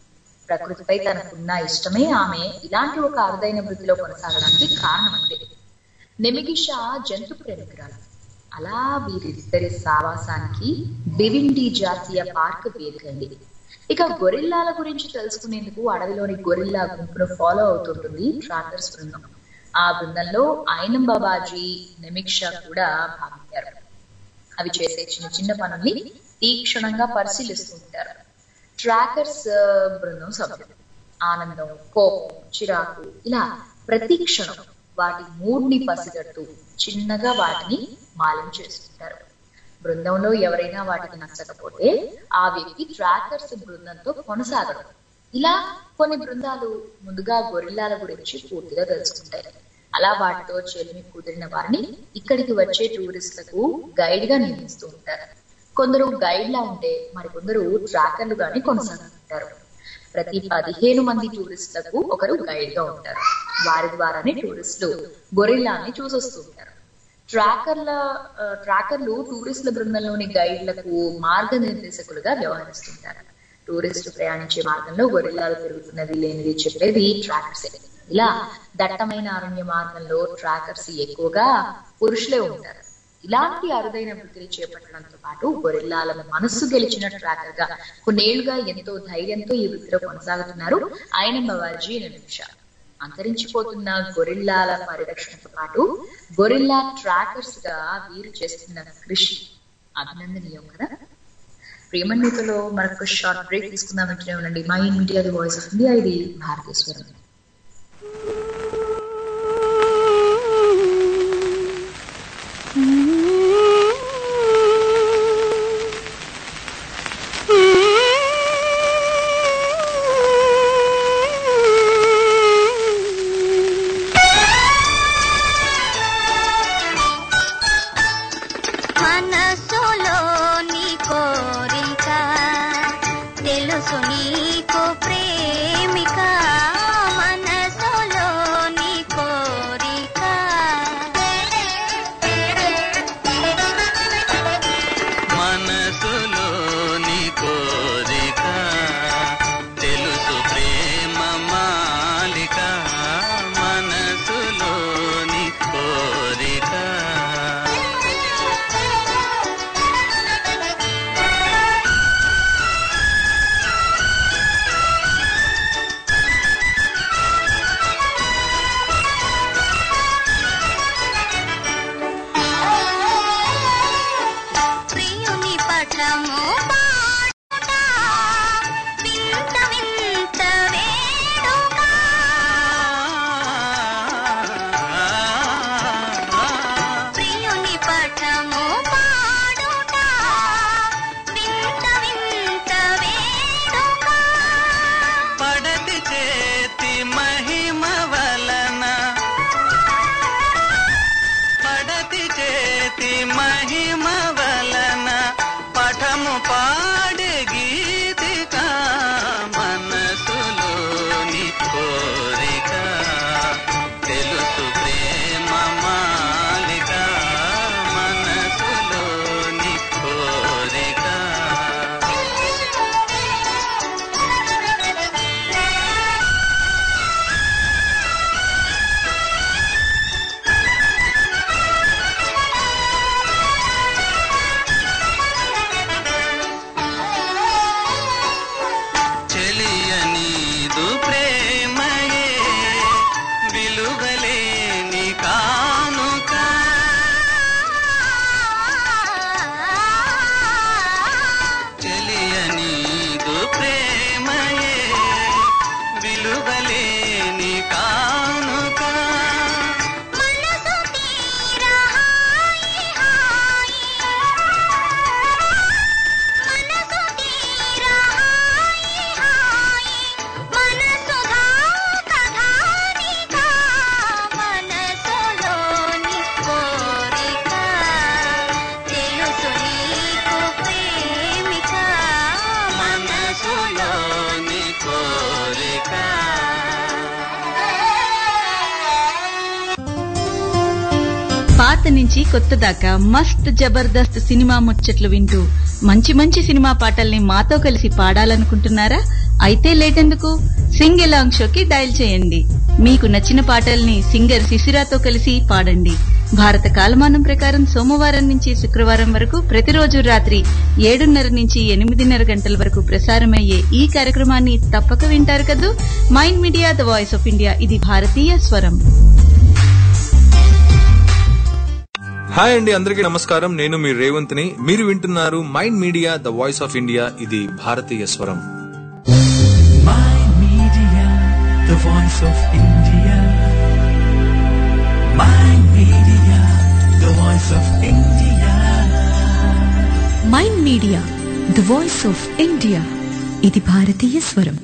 ప్రకృతిపై తనకున్న ఇష్టమే ఆమె ఇలాంటి ఒక అరుదైన వృత్తిలో కొనసాగడానికి కారణమైంది నెమిగిషా జంతు ప్రేమికురాలు అలా వీరిద్దరి సావాసానికి బివిండి జాతీయ పార్క్ వేదికైంది ఇక గొరిల్లాల గురించి తెలుసుకునేందుకు అడవిలోని గొరిల్లా గుంపును ఫాలో అవుతుంటుంది ట్రాకర్స్ బృందం ఆ బృందంలో ఐనం బాబాజీ నెమిక్షా కూడా భాగమయ్యారు అవి చేసే చిన్న చిన్న పనుల్ని తీక్షణంగా పరిశీలిస్తూ ఉంటారు ట్రాకర్స్ ఆ, బృందం సభ్యులు ఆనందం కోపం చిరాకు ఇలా ప్రతి క్షణం వాటి మూడ్ని పసిగడుతూ చిన్నగా వాటిని మాయం చేస్తుంటారు బృందంలో ఎవరైనా వాటికి నచ్చకపోతే ఆ వ్యక్తి ట్రాకర్స్ బృందంతో కొనసాగడం ఇలా కొన్ని బృందాలు ముందుగా గొరిల్లాల గురించి పూర్తిగా తెలుసుకుంటాయి అలా వాటితో చెలిమి కుదిరిన వారిని ఇక్కడికి వచ్చే టూరిస్టులకు గైడ్ గా నియమిస్తూ ఉంటారు కొందరు గైడ్ లా ఉంటే మరికొందరు ట్రాకర్లు గాని కొనసాగుతుంటారు ప్రతి పదిహేను మంది టూరిస్టులకు ఒకరు గైడ్ గా ఉంటారు వారి ద్వారానే టూరిస్టులు గొరిల్లాని చూసొస్తూ ఉంటారు ట్రాకర్ల ఆ, ట్రాకర్లు టూరిస్టుల బృందంలోని గైడ్లకు మార్గనిర్దేశకులుగా వ్యవహరిస్తుంటారు టూరిస్టు ప్రయాణించే మార్గంలో గొరిల్లాలు పెరుగుతున్నది లేనిది చెప్పేది ట్రాకర్సే ఇలా దట్టమైన అరణ్య మార్గంలో ట్రాకర్స్ ఎక్కువగా పురుషులే ఉంటారు ఇలాంటి అరుదైన వృత్తిని చేపట్టడంతో పాటు గొరిల్లాల మనస్సు గెలిచిన ట్రాకర్ గా కొన్నేళ్లుగా ఎంతో ధైర్యంతో ఈ వృత్తిలో కొనసాగుతున్నారు ఆయన బవాజీ నిమిష అంతరించిపోతున్న గొరిల్లాల పరిరక్షణతో పాటు గొరిల్లా ట్రాకర్స్ గా వీరు చేస్తున్న కృషి అభినందనీయం కదా ప్రేమన్వితలో మరొక షార్ట్ బ్రేక్ తీసుకుందాం వింటూనే ఉండండి mind media the voice of India ఇది భారతీశ్వరం మనసులో నీ కోరిక తెలుసు నీకు ప్రేమిక మనసులో నీ కోరిక మనసులోని కోరిక తెలుసు ప్రేమ మాలిక మనసులోని కోరిక ప్రియుని పటము పాడుట వింత వింత వేడుక ప్రియుని పటము పాడుట వింత వింత వేడుక పడతి చేతి మహిమ వలన పడతి చేతి మహిమ వలన పఠము పాడే గీతిక మనసులోని కోరిక తెలుసు ప్రేమ మాలిక మనసులోని కోరిక చెలియనీదు ప్రేమయే విలువలేని కానుక చెలియనీదు ప్రేమయే విలువలేని కానుక మనసు తీరా హాయి హాయి మనసు తీరా హాయి హాయి మనసు కథానిక మనసులోని కోరిక తెలుసు నీకు ప్రేమిక మనసులోని కోరిక పాత నుంచి కొత్త దాకా మస్త్ జబర్దస్త్ సినిమా ముచ్చట్లు వింటూ మంచి మంచి సినిమా పాటల్ని మాతో కలిసి పాడాలనుకుంటున్నారా అయితే లేటెందుకు సింగ్ ఎలాంగ్ షోకి డయల్ చేయండి మీకు నచ్చిన పాటల్ని సింగర్ శిశిరాతో కలిసి పాడండి భారత కాలమానం ప్రకారం సోమవారం నుంచి శుక్రవారం వరకు ప్రతిరోజు రాత్రి ఏడున్నర నుంచి ఎనిమిదిన్నర గంటల వరకు ప్రసారమయ్యే ఈ కార్యక్రమాన్ని తప్పక వింటారు కదూ mind media the voice of India ఇది భారతీయ స్వరం హాయ్ అండి అందరికీ నమస్కారం నేను మీ రేవంత్ని మీరు వింటున్నారు mind media the voice of India ఇది భారతీయ స్వరం Mind Media, the voice of India. Mind Media, the voice of India. Mind media the voice of India ఇది భారతీయ స్వరం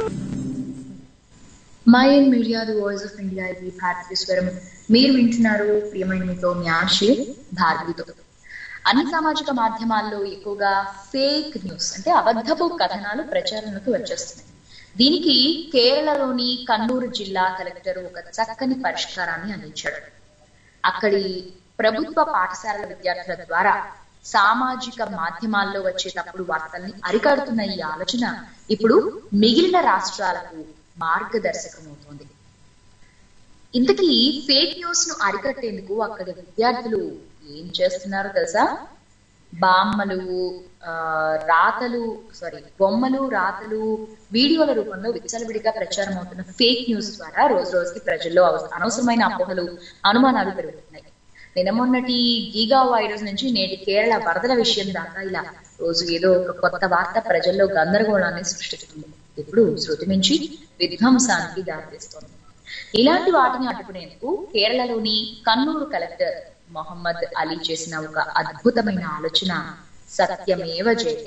mind media the voice of India ఇది భారతీయ స్వరం మీరు వింటున్నారు ప్రియమైన మీతో మీ ఆశే భారతీతో అన్ని సామాజిక మాధ్యమాల్లో ఎక్కువగా ఫేక్ న్యూస్ అంటే అబద్ధపు కథనాలు ప్రచారంలోకి వచ్చేస్తున్నాయి దీనికి కేరళలోని కన్నూరు జిల్లా కలెక్టర్ ఒక చక్కని పరిష్కారాన్ని అందించాడు అక్కడి ప్రభుత్వ పాఠశాలల విద్యార్థుల ద్వారా సామాజిక మాధ్యమాల్లో వచ్చే తప్పుడు వార్తల్ని అరికడుతున్న ఈ ఆలోచన ఇప్పుడు మిగిలిన రాష్ట్రాలకు మార్గదర్శకమవుతోంది ఇంతకీ ఫేక్ న్యూస్ ను అరికట్టేందుకు అక్కడి విద్యార్థులు ఏం చేస్తున్నారో తెలుసా బామ్మలు ఆ, రాతలు సారీ బొమ్మలు రాతలు వీడియోల రూపంలో విచ్చలవిడిగా ప్రచారం అవుతున్న ఫేక్ న్యూస్ ద్వారా రోజు రోజుకి ప్రజల్లో అవ- అనవసరమైన అపోహలు అనుమానాలు పెరుగుతున్నాయి నిన్న మొన్నటి గీగా వైరస్ నుంచి నేటి కేరళ వరదల విషయం దాకా ఇలా రోజు ఏదో ఒక కొత్త వార్త ప్రజల్లో గందరగోళాన్ని సృష్టిస్తుంది ఇప్పుడు శృతి మించి విధ్వంసానికి దారితీస్తోంది ఇలాంటి వాటిని అడ్డుకునేందుకు కేరళలోని కన్నూరు కలెక్టర్ మొహమ్మద్ అలీ చేసిన ఒక అద్భుతమైన ఆలోచన సత్యమేవ జయతే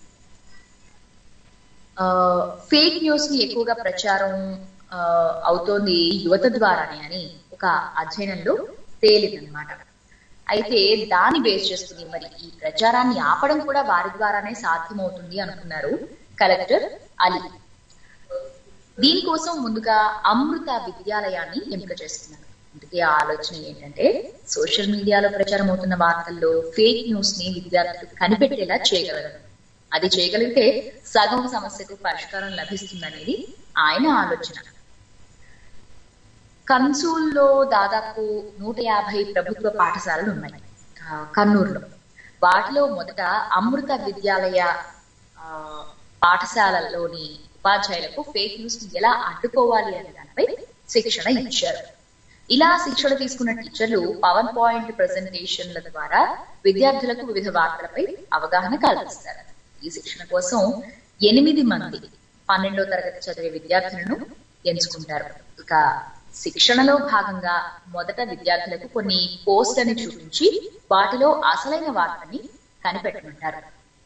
ఫేక్ న్యూస్ ని ఎక్కువగా ప్రచారం ఆ, అవుతోంది యువత ద్వారానే అని ఒక అధ్యయనంలో తేలిందనమాట అయితే దాన్ని బేస్ చేసుకుని మరి ఈ ప్రచారాన్ని ఆపడం కూడా వారి ద్వారానే సాధ్యమవుతుంది అనుకున్నారు కలెక్టర్ అలీ దీనికోసం ముందుగా అమృత విద్యాలయాన్ని ఎంపిక చేసుకున్నారు అందుకే ఆ ఆలోచన ఏంటంటే సోషల్ మీడియాలో ప్రచారం అవుతున్న వార్తల్లో ఫేక్ న్యూస్ ని విద్యార్థులు కనిపెట్టేలా చేయగలరు అది చేయగలిగితే సగం సమస్యకు పరిష్కారం లభిస్తుందనేది ఆయన ఆలోచన కన్సూల్లో దాదాపు నూట యాభై ప్రభుత్వ పాఠశాలలు ఉన్నాయి ఆ, కన్నూరులో వాటిలో మొదట అమృత విద్యాలయ ఆ, పాఠశాలలోని ఉపాధ్యాయులకు ఫేక్ న్యూస్ ని ఎలా అడ్డుకోవాలి అనే దానిపై శిక్షణ ఇచ్చారు ఇలా శిక్షణ తీసుకున్న టీచర్లు పవర్ పాయింట్ ప్రెజెంటేషన్ల ద్వారా విద్యార్థులకు వివిధ వార్తలపై అవగాహన కల్పిస్తారు ఈ శిక్షణ కోసం ఎనిమిది మంది పన్నెండో తరగతి చదివే విద్యార్థులను ఎంచుకుంటారు ఇక శిక్షణలో భాగంగా మొదట విద్యార్థులకు కొన్ని పోస్టులని చూపించి వాటిలో అసలైన వార్తని కనిపెట్టమంటారు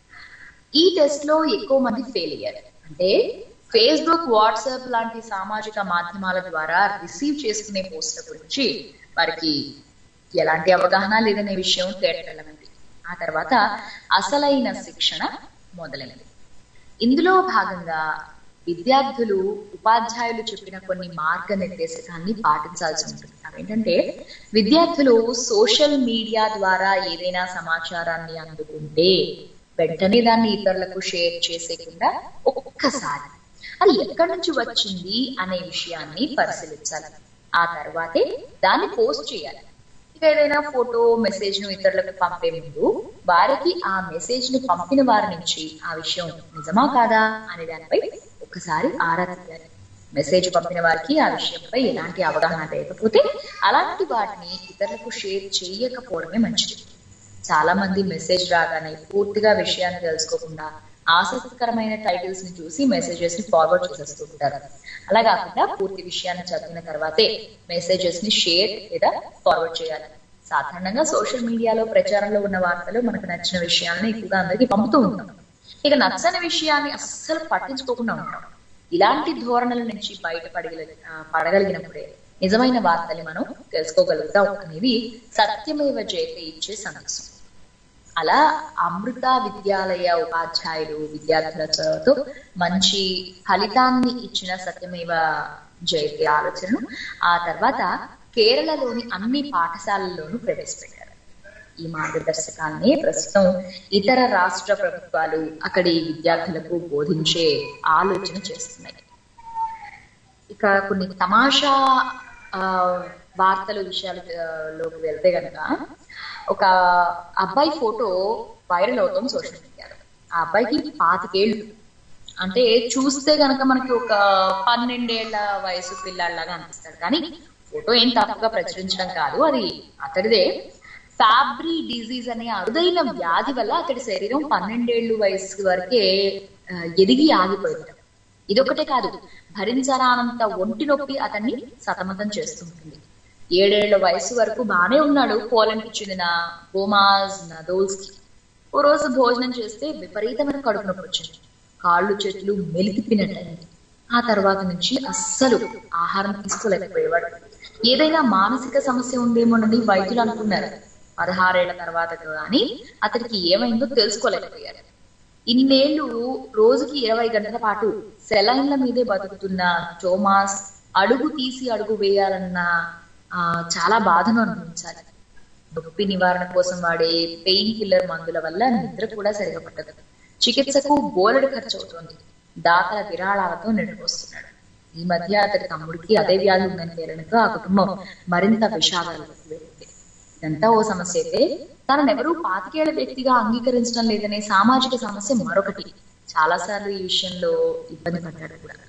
ఈ టెస్ట్ లో ఎక్కువ మంది ఫెయిల్ అయ్యారు అంటే ఫేస్బుక్ వాట్సాప్ లాంటి సామాజిక మాధ్యమాల ద్వారా రిసీవ్ చేసుకునే పోస్టుల గురించి వారికి ఎలాంటి అవగాహన లేదనే విషయం తేటతెల్లమైంది ఆ తర్వాత అసలైన శిక్షణ మొదలైంది ఇందులో భాగంగా విద్యార్థులు ఉపాధ్యాయులు చెప్పిన కొన్ని మార్గనిర్దేశకాన్ని పాటించాల్సి ఉంటుంది అవేంటంటే విద్యార్థులు సోషల్ మీడియా ద్వారా ఏదైనా సమాచారాన్ని అందుకుంటే వెంటనే దాన్ని ఇతరులకు షేర్ చేసేకుండా ఒక్కసారి అది ఎక్కడి నుంచి వచ్చింది అనే విషయాన్ని పరిశీలించాలి ఆ తర్వాతే దాన్ని పోస్ట్ చేయాలి ఇక ఏదైనా ఫోటో మెసేజ్ ను ఇతరులకు పంపే ముందు వారికి ఆ మెసేజ్ ని పంపిన వారి నుంచి ఆ విషయం నిజమా కాదా అనే దానిపై ఒకసారి ఆరా తీయాలి మెసేజ్ పంపిన వారికి ఆ విషయంపై ఎలాంటి అవగాహన లేకపోతే అలాంటి వాటిని ఇతరులకు షేర్ చేయకపోవడమే మంచిది చాలా మంది మెసేజ్ రాగానే పూర్తిగా విషయాన్ని తెలుసుకోకుండా ఆసక్తికరమైన టైటిల్స్ ని చూసి మెసేజెస్ ని ఫార్వర్డ్ చేసేస్తూ ఉంటారు అలా కాకుండా పూర్తి విషయాన్ని చదివిన తర్వాతే మెసేజెస్ ని షేర్ లేదా ఫార్వర్డ్ చేయాలి సాధారణంగా సోషల్ మీడియాలో ప్రచారంలో ఉన్న వార్తలు మనకు నచ్చిన విషయాలను ఎక్కువగా అందరికీ పంపుతూ ఉంటాం ఇక నచ్చని విషయాన్ని అస్సలు పట్టించుకోకుండా ఉంటాం ఇలాంటి ధోరణుల నుంచి బయటపడగల ఆ, పడగలిగినప్పుడే నిజమైన వార్తని మనం తెలుసుకోగలుగుతాం అనేది సత్యమేవ జయతే ఇచ్చే సందేశం అలా అమృత విద్యాలయ ఉపాధ్యాయులు విద్యార్థులతో మంచి ఫలితాన్ని ఇచ్చిన సత్యమేవ జయతే ఆలోచనను ఆ తర్వాత కేరళలోని అన్ని పాఠశాలల్లోనూ ప్రవేశపెట్టారు ఈ మార్గదర్శకాలని ప్రస్తుతం ఇతర రాష్ట్ర ప్రభుత్వాలు అక్కడి విద్యార్థులకు బోధించే ఆలోచన చేస్తున్నాయి ఇక కొన్ని తమాషా ఆ, వార్తలు విషయాలలోకి వెళ్తే గనక ఒక అబ్బాయి ఫోటో వైరల్ అవుతుంది సోషల్ మీడియాలో ఆ అబ్బాయికి పాతికేళ్ళు అంటే చూస్తే గనక మనకి ఒక పన్నెండేళ్ల వయసు పిల్లాడిలాగా అనిపిస్తాడు కానీ ఫోటో ఏం తప్పుగా ప్రచురించడం కాదు అది అతడిదే ఫ్యాబ్రీ డిజీజ్ అనే అరుదైన వ్యాధి వల్ల అతడి శరీరం పన్నెండేళ్లు వయసు వరకే ఆ, ఎదిగి ఆగిపోయింది ఇదొకటే కాదు భరించరానంత ఒంటి నొప్పి అతన్ని సతమతం చేస్తుంటుంది ఏడేళ్ల వయసు వరకు బానే ఉన్నాడు పోలాండ్ కి చెందిన గోమాజ్ నదోల్స్కి ఓ రోజు భోజనం చేస్తే విపరీతమైన కడుపు నొప్పి వచ్చింది కాళ్ళు చేతులు మెలితిప్పినట్టయింది ఆ తర్వాత నుంచి అస్సలు ఆహారం తీసుకోలేకపోయేవాడు ఏదైనా మానసిక సమస్య ఉందేమోనని వైద్యులు అనుకున్నారు పదహారేళ్ల తర్వాత కానీ అతడికి ఏమైందో తెలుసుకోలేకపోయారు ఇన్నేళ్లు రోజుకి ఇరవై గంటల పాటు సెలైన్ల మీదే బతుకుతున్న టోమాస్ అడుగు తీసి అడుగు వేయాలన్న ఆ, చాలా బాధను అనుభవించాలి నొప్పి నివారణ కోసం వాడే పెయిన్ కిల్లర్ మందుల వల్ల నిద్ర కూడా సరిగా పట్టదు చికిత్సకు బోలెడు ఖర్చు అవుతోంది దాతల విరాళాలతో నిండిపోస్తున్నాడు ఈ మధ్య అతడి తమ్ముడికి అదే వ్యాధి ఉందని తేలడంతో ఆ కుటుంబం మరింత విషాదాలకు వెళ్ళింది ఇదంతా ఓ సమస్య అయితే తననెవరూ పాతికేళ్ల వ్యక్తిగా అంగీకరించడం లేదనే సామాజిక సమస్య మరొకటి చాలా సార్లు ఈ విషయంలో ఇబ్బంది పడ్డాడు కూడా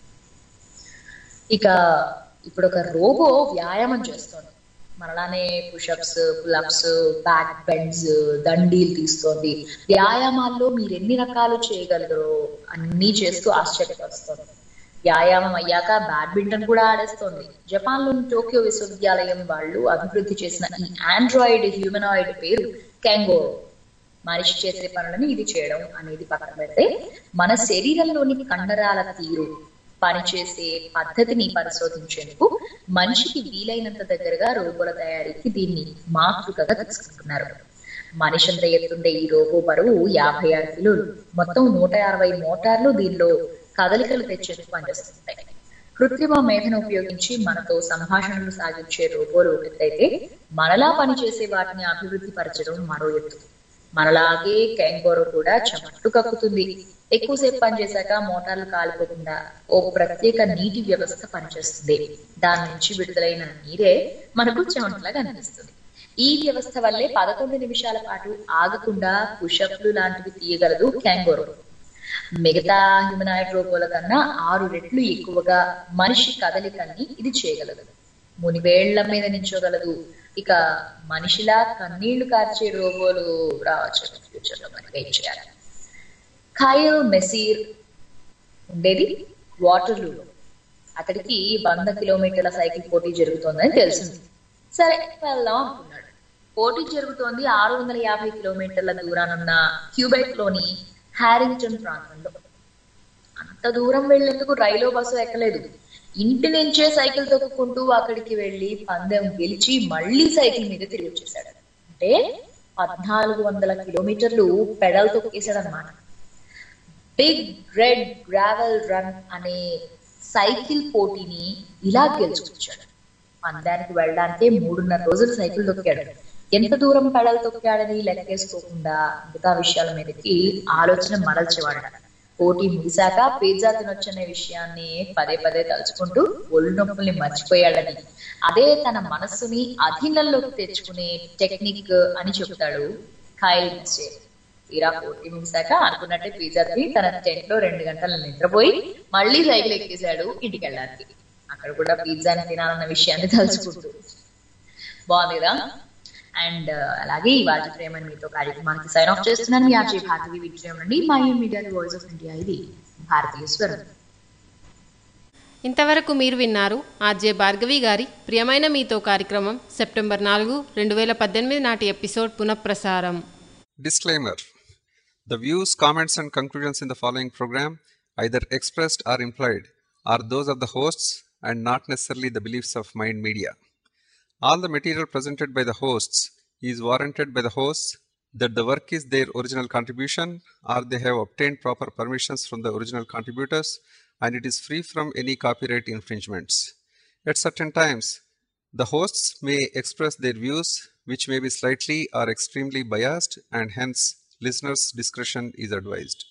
ఇక ఇప్పుడు ఒక రోబో వ్యాయామం చేస్తోంది మనలానే పుషప్స్ పుల్అప్స్ బ్యాక్ బెండ్స్ దండీలు తీస్తోంది వ్యాయామాల్లో మీరు ఎన్ని రకాలు చేయగలరో అన్ని చేస్తూ ఆశ్చర్యపరుస్తోంది వ్యాయామం అయ్యాక బ్యాడ్మింటన్ కూడా ఆడేస్తోంది జపాన్ లోని టోక్యో విశ్వవిద్యాలయం వాళ్ళు అభివృద్ధి చేసిన ఈ ఆండ్రాయిడ్ హ్యూమనాయిడ్ పేరు కెంగోరో మనిషి చేసే పనులను ఇది చేయడం అనేది పక్కన పెడితే మన శరీరంలోని కండరాల తీరు పనిచేసే పద్ధతిని పరిశోధించేందుకు మనిషికి వీలైనంత దగ్గరగా రోబోల తయారీకి దీన్ని మాతృకగా తీసుకుంటున్నారు మనిషి అంత ఎత్తుండే ఈ రోబో బరువు యాభై ఆరు కిలోలు మొత్తం నూట అరవై మోటార్లు దీనిలో కదలికలు తెచ్చేందుకు పనిచేస్తుంటాయి కృత్రిమ మేధను ఉపయోగించి మనతో సంభాషణలు సాగించే రోబోలు ఒక ఎత్తు అయితే మనలా పనిచేసే వాటిని అభివృద్ధి పరచడం మరో ఎత్తు మనలాగే క్యాంగోరో కూడా చెమట్టు కక్కుతుంది ఎక్కువసేపు పనిచేశాక మోటార్లు కాలిపోకుండా ఓ ప్రత్యేక నీటి వ్యవస్థ పనిచేస్తుంది దాని నుంచి విడుదలైన నీరే మనకు చెమటలాగా అనిపిస్తుంది ఈ వ్యవస్థ వల్లే పదకొండు నిమిషాల పాటు ఆగకుండా పుషప్లు లాంటివి తీయగలదు క్యాంగోరో మిగతా హ్యూమనాయిడ్ రోబోల కన్నా ఆరు రెట్లు ఎక్కువగా మనిషి కదలికల్ని ఇది చేయగలదు మునివేళ్ల మీద నించోగలదు ఇక మనిషిలా కన్నీళ్లు కార్చే రోబోలు రావచ్చు ఫ్యూచర్ లో మరి వెయిట్ చేయాలి ఖాయల్ మెసీర్ ఉండేది వాటర్లూలో అతడికి వంద కిలోమీటర్ల సైకిల్ పోటీ జరుగుతోందని తెలిసింది సరే వెళ్దాం అనుకున్నాడు పోటీ జరుగుతోంది ఆరు వందల యాభై కిలోమీటర్ల దూరానున్న క్యూబెక్ లోని హ్యారింగ్టన్ ప్రాంతంలో అంత దూరం వెళ్లేందుకు రైలు బస్సు ఎక్కలేదు ఇంటి నుంచే సైకిల్ తొక్కుకుంటూ అక్కడికి వెళ్లి పందెం గెలిచి మళ్ళీ సైకిల్ మీద తిరిగి వచ్చేసాడు అంటే పద్నాలుగు వందల కిలోమీటర్లు పెడల్ తొక్కేశాడు అనమాట బిగ్ రెడ్ గ్రావెల్ రన్ అనే సైకిల్ పోటీని ఇలా గెలుచుకొచ్చాడు పందానికి వెళ్ళడానికే మూడున్నర రోజులు సైకిల్ తొక్కాడు ఎంత దూరం పెడల్ తొక్కాడని లెక్కేసుకోకుండా మిగతా విషయాల మీదకి ఆలోచన మరల్చేవాడు పోటీ ముగిశాక పిజ్జా తినొచ్చనే విషయాన్ని పదే పదే తలుచుకుంటూ ఒళ్ళు నొప్పుల్ని మర్చిపోయాడని అదే తన మనస్సుని అధీనంలోకి తెచ్చుకునే టెక్నిక్ అని చెబుతాడు ఖైల్ మెస్సేర్ తీరా పోటీ ముగిశాక అనుకున్నట్టే పిజ్జా తిని తన టెంట్ లో రెండు గంటలు నిద్రపోయి మళ్ళీ సైకిల్ ఎక్కేశాడు ఇంటికి వెళ్ళడానికి అక్కడ కూడా పిజ్జాని తినాలన్న విషయాన్ని తలుచుకుంటూ బాగుంది కదా అండ్ అలాగే ఈ వాటి ప్రేమ మీతో కార్యక్రమానికి సైన్ ఆఫ్ చేస్తున్నాను మీ ఆర్జీ భారతీయ విజయం నుండి మా మీడియా వాయిస్ ఆఫ్ ఇండియా ఇది భారతీయ స్వరం ఇంతవరకు మీరు విన్నారు ఆర్జే భార్గవి గారి ప్రియమైన మీతో కార్యక్రమం సెప్టెంబర్ నాలుగు రెండు వేల పద్దెనిమిది నాటి ఎపిసోడ్ పునఃప్రసారం Disclaimer The views, comments, and conclusions in the following program, either expressed or implied, are those of the hosts and not necessarily the beliefs of Mind Media. All the material presented by the hosts is warranted by the hosts that the work is their original contribution or they have obtained proper permissions from the original contributors and it is free from any copyright infringements. At certain times, the hosts may express their views which may be slightly or extremely biased, and hence listeners' discretion is advised.